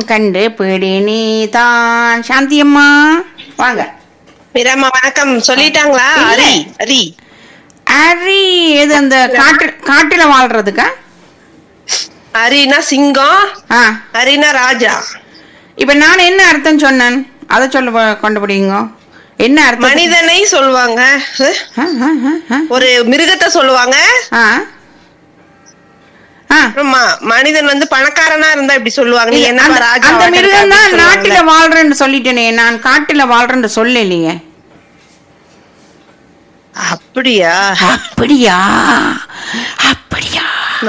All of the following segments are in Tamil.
கண்டு பிடி நீ தான் சாந்தி அம்மா வாங்க மீராம்மா வணக்கம் சொல்லிட்டாங்களா இல்ல. அரி அரி அரி எது அந்த காட்டு காட்டுல வாழ்றதுக்கா அரினா சிங்கம் ஆ அரினா ராஜா இப்ப நான் என்ன அர்த்தம் சொன்னேன் அதை சொல்ல கண்டுபிடிங்க என்ன அர்த்தம் மனிதனை சொல்லுவாங்க அஹ், ஆ, ஆ, ஆ, ஆ. ஒரு மிருகத்தை சொல்லுவாங்க ஆ ஆ அப்புறம் ம- மனிதன் வந்து பணக்காரனா இருந்தா இப்படி சொல்லுவாங்க நீ இல்ல, என்ன அந்த- ராஜா அந்த வாட்டர் மிருகம் தான் அப்படின்னு நாட்டுல சொல்லுவாங்க. வாழ்றேன்னு சொல்லிட்டேனே நான் காட்டுல வாழ்றேன்னு சொல்லலையே அப்படியா அப்படியா அப்படியா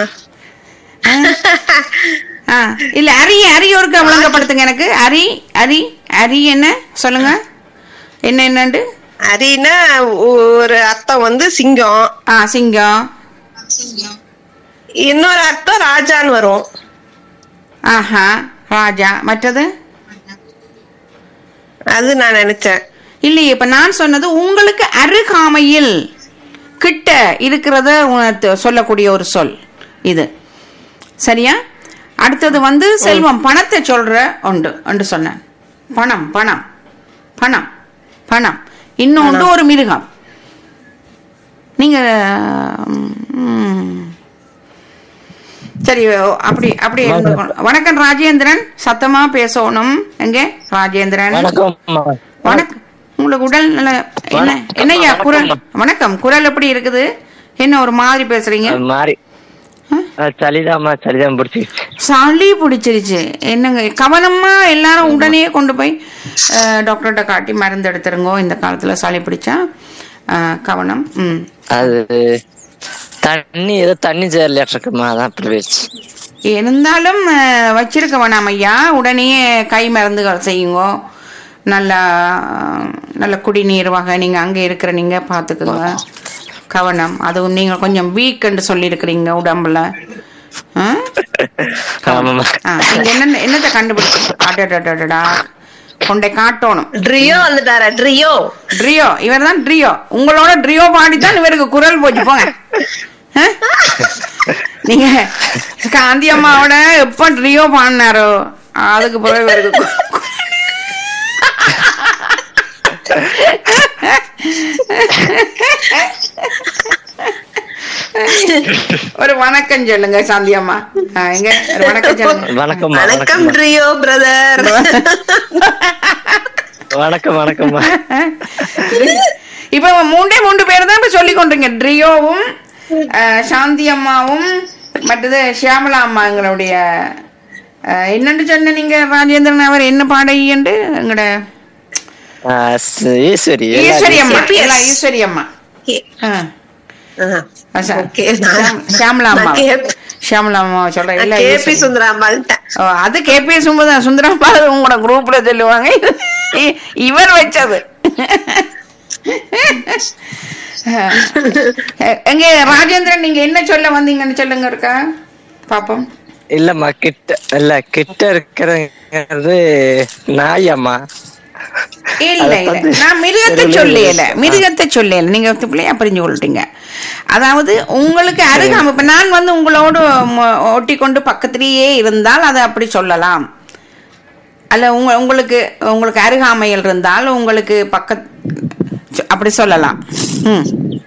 ஆ, இல்ல அரி அரி ஒருக்க விளங்கப்படுத்துங்க எனக்கு அரி அரி அரி என்ன சொல்லுங்க என்ன என்னண்டு அரினா ஒரு அர்த்தம் வந்து சிங்கம் ஆ சிங்கம் இன்னொரு அர்த்தம் ராஜான்னு வரும் ஆஹா ராஜா மற்றது அது நான் நினைச்சேன் இல்லையே இப்ப நான் சொன்னது உங்களுக்கு அருகாமையில் கிட்ட இருக்கிறத உணர்த்து- சொல்லக்கூடிய ஒரு சொல் இது சரியா அடுத்தது வந்து செல்வம் பணத்தை சொல்ற உண்டு உண்டு சொன்னேன் பணம் பணம் பணம் பணம் இன்னொன்று ஒரு மிருகம் நீங்க ம், சரி அப்படி அப்படி இருந்துக்கணும். வணக்கம் ராஜேந்திரன் சத்தமா பேசணும் எங்க ராஜேந்திரன் வணக்கம் வணக்கம் உங்களுக்கு உடல் நல்ல என்ன என்னய்யா குரல் வணக்கம் குரல் எப்படி இருக்குது என்ன ஒரு மாதிரி பேசுறீங்க அது மாதிரி அது சளிதாம்மா சளிதான் பிடிச்சிருச்சு சளி பிடிச்சிருச்சு என்னங்க கவனமா எல்லாரும் உடனே கொண்டு போய் அஹ், டாக்டர்கிட்ட காட்டி மருந்து எடுத்துருங்கோ இந்த காலத்துல சளி பிடிச்சா அஹ், கவனம் ம் அது தண்ணி ஏதோ தண்ணி சேரலையாட்டிருக்குமா அதான் அப்படி போயிடுச்சு இருந்தாலும் அஹ், வச்சிருக்க வேணாம் ஐயா உடனே கை மருந்துகள் செய்யுங்கோ நல்லா நல்ல குடிநீர் வகை நீங்க அங்க இருக்கிற நீங்க பாத்துக்குங்க கவனம் அதுவும் நீங்க கொஞ்சம் வீக்ன்னு சொல்லி இருக்கிறீங்க உடம்புல ஆ? ஆமாம்மா ஆ, நீங்க என்ன என்னத்தை கண்டுபிடிச்சு அடடடடடா கொண்டை காட்டணும் ட்ரியோ வந்துட்டாரா ட்ரியோ ட்ரியோ இவர் தான் ட்ரியோ உங்களோட ட்ரியோ பாடித்தான் இவருக்கு குரல் போச்சு போங்க ஆ? நீங்க காந்தி அம்மாவோட எப்ப ட்ரியோ பாடினாரோ அதுக்கு பிறகு இவருக்கு கு- ஒரு வணக்கம் சொல்லுங்க சாந்தி அம்மா ஆ, எங்க ஒரு வணக்கம் சொல்லுங்க வணக்கம்மா வணக்கம் வணக்கம் ட்ரியோ பிரதர் வணக்கம் வணக்கம்மா இப்ப மூன்றே மூன்று பேர் தான் இப்ப சொல்லி கொண்டீங்க ட்ரியோவும் அஹ், சாந்தி அம்மாவும் மற்றது ஷியாமலா அம்மா எங்களுடைய அஹ், என்னன்னு சொன்ன நீங்க ராஜேந்திரன் அவர் என்ன பாடகிண்டு எங்கட ஆ, ஸ்- ஈஸ்வரி ஈஸ்வரி அம்மா KPS. எல்லாம் ஈஸ்வரி அம்மா அஹ், அசா- ஓகே ஷியாம்- ஷியாமலா அம்மா ஷியாமலா அம்மா சொல்றேன் எல்லாம் கேபி ஈஸ்வரி. சுந்தராம்பாள்கிட்ட ஓ, அது கேபி சும்பதா சுந்தரப்பா அது உங்களோட குரூப்ல சொல்லுவாங்க இ- இவர் வச்சது எ- எங்க ராஜேந்திரன் நீங்க என்ன சொல்ல வந்தீங்கன்னு சொல்லுங்க இருக்கா பாப்போம் இல்லம்மா கிட்ட இல்ல கிட்ட இருக்கிறது நாய் அம்மா இல்ல அதை இல்ல வந்து நான் மிருகத்தை தெருவுல சொல்லல இருக்கு. மிருகத்தை சொல்லல நீங்க பிள்ளையா புரிஞ்சு கொள்றீங்க அதாவது உங்களுக்கு அருகாம இப்ப நான் வந்து உங்களோடு ம- ஒட்டி கொண்டு பக்கத்திலேயே இருந்தால் அதை அப்படி சொல்லலாம் அல்ல உங்க உங்களுக்கு உங்களுக்கு அருகாமையில் இருந்தால் உங்களுக்கு பக்க சொ- அப்படி சொல்லலாம் ம்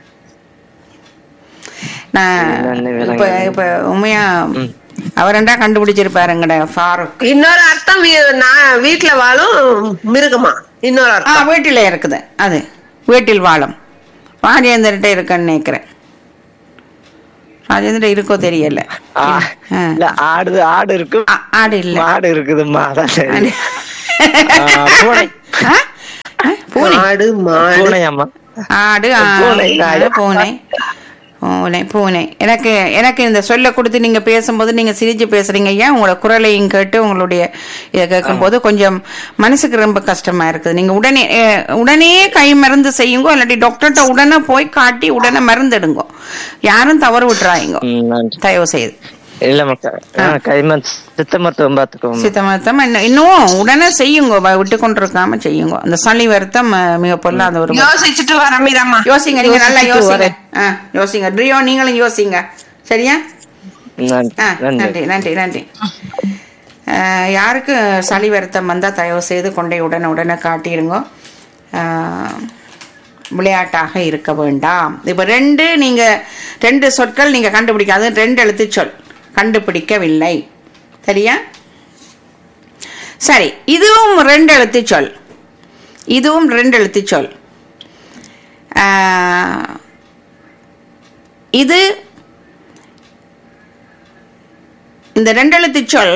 நான் என்னன்னு இப்ப விளங்குது. இப்ப உண்மையா ம். அவரெண்டா கண்டுபிடிச்சிருப்பாருங்கட ஃபாரூக் இன்னொரு அர்த்தம் வீ- நான் வீட்டுல வாழும் மிருகமா இன்னொரு ஆ அர்த்தம் வீட்டில் இருக்குது அது வீட்டில் வாழும் ராஜேந்திரன்ட்ட இருக்குன்னு நினைக்கிறேன் ராஜேந்திரன் இருக்கோ தெரியல ஆ, ஆ. இல்ல ஆடு ஆடு இருக்கு ஆ- ஆடு இல்ல மாடு இருக்குதும்மா அதான் சரி. ஆ, பூனை ஆ? ஆ, பூனை ஆடு மாடு பூனை அம்மா ஆடு ஆ, பூனை, நாய். பூனை பூனை பூனை எனக்கு எனக்கு இந்த சொல்ல கொடுத்து நீங்க பேசும்போது நீங்க சிரிச்சு பேசுறீங்க ஐயா உங்களோட குரலையும் கேட்டு உங்களுடைய இதை கேட்கும்போது கொஞ்சம் மனசுக்கு ரொம்ப கஷ்டமா இருக்குது நீங்க உடனே அஹ், உடனே கை மருந்து செய்யுங்க இல்லாட்டி டாக்டர்கிட்ட உடனே போய் காட்டி உடனே மருந்து எடுங்க யாரும் தவறு விட்டுறாங்க ம், நன்றி தயவு செய்து இல்லம்மா கைமா சித்த மருத்துவம் பார்த்துக்கோங்க சித்த மருத்துவம் இன்னும் இன்னும் உடனே செய்யுங்க வ- விட்டு கொண்டு இருக்காம செய்யுங்க அந்த சளி வருத்தம் அஹ், மிக பொல்லாத ஒரு யோசிச்சுட்டு வர மீராம்மா யோசிங்க நீங்க நல்லா யோசிச்சுட்டு யோசிங்க வரேன். ஆ, யோசிங்க ட்ரியோ நீங்களும் யோசிங்க சரியா நன்றி ஆ, நன்றி நன்றி நன்றி நன்றி அஹ், யாருக்கு சளி வருத்தம் வந்தால் தயவு செய்து கொண்டை உடனே உடனே காட்டிடுங்க அஹ், விளையாட்டாக இருக்க வேண்டாம் இப்போ ரெண்டு நீங்கள் ரெண்டு சொற்கள் நீங்கள் கண்டுபிடிக்காது ரெண்டு எழுத்து சொல் கண்டுபிடிக்கவில்லை சரியா சரி இதுவும் ரெண்டு எழுத்து சொல் இதுவும் ரெண்டு எழுத்து சொல் ஆஹ், இது இந்த ரெண்டெழுத்து சொல்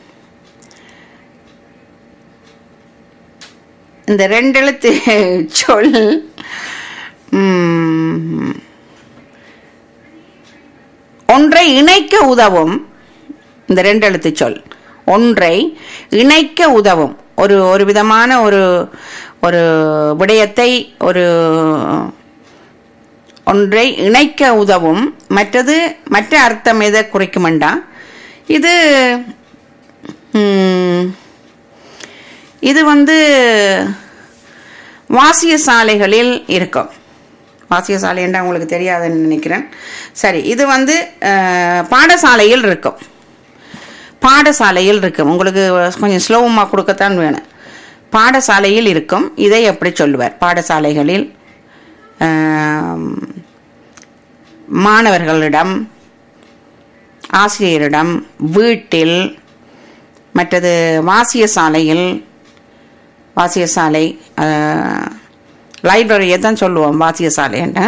இந்த ரெண்டெழுத்து சொல் ம், ஒன்றை இணைக்க உதவும் இந்த ரெண்டெழுத்து சொல் ஒன்றை இணைக்க உதவும் ஒரு ஒரு விதமான ஒரு ஒரு விடயத்தை ஒரு ஒன்றை இணைக்க உதவும் மற்றது மற்ற அர்த்தம் எதை குறிக்குமெண்டா இது ம், இது வந்து வாசிய சாலைகளில் இருக்கும் வாசிய சாலை என்றால் உங்களுக்கு தெரியாதுன்னு நினைக்கிறேன் சரி இது வந்து அஹ், பாடசாலையில் இருக்கும் பாடசாலையில் இருக்கும் உங்களுக்கு கொஞ்சம் ஸ்லோவமாக கொடுக்கத்தான் வேணும் பாடசாலையில் இருக்கும் இதை எப்படி சொல்லுவார் பாடசாலைகளில் ஆம், மாணவர்களிடம் ஆசிரியரிடம் வீட்டில் மற்றது வாசிய சாலையில் வாசிய சாலை லைப்ரரியை தான் சொல்லுவோம் வாசிய சாலைன்னு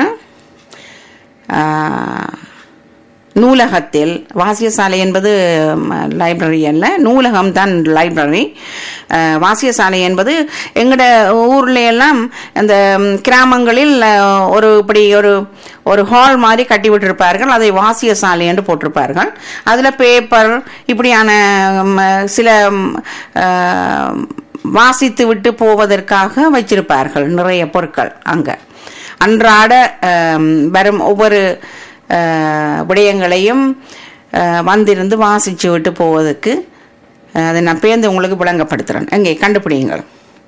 ஆஹ், நூலகத்தில் வாசியசாலை என்பது லைப்ரரி அல்ல நூலகம் தான் லைப்ரரி அஹ், வாசியசாலை என்பது எங்கட ஊர்ல எல்லாம் அந்த ம், கிராமங்களில் அஹ், ஒரு இப்படி ஒரு ஒரு ஹால் மாதிரி கட்டி விட்டிருப்பார்கள் அதை வாசியசாலை என்று போட்டிருப்பார்கள் அதில் பேப்பர் இப்படியான ம், சில ம், அஹ், வாசித்து விட்டு போவதற்காக வச்சிருப்பார்கள் நிறைய பொருட்கள் அங்கே அன்றாட அஹ், வரும் ஒவ்வொரு அஹ், விடயங்களையும் அஹ், வந்திருந்து வாசிச்சு விட்டு போவதற்கு அஹ், அதை நான் பேர்ந்து உங்களுக்கு விளங்கப்படுத்துகிறேன் எங்கே கண்டுபிடிங்கள்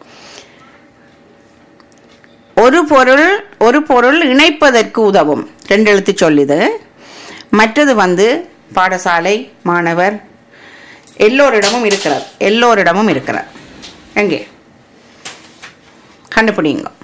ஒரு பொருள் ஒரு பொருள் இணைப்பதற்கு உதவும் ரெண்டு எழுத்து சொல்லுது மற்றது வந்து பாடசாலை மாணவர் எல்லோரிடமும் இருக்கிறார் எல்லோரிடமும் இருக்கிறார் எங்கே கண்டுபிடிங்க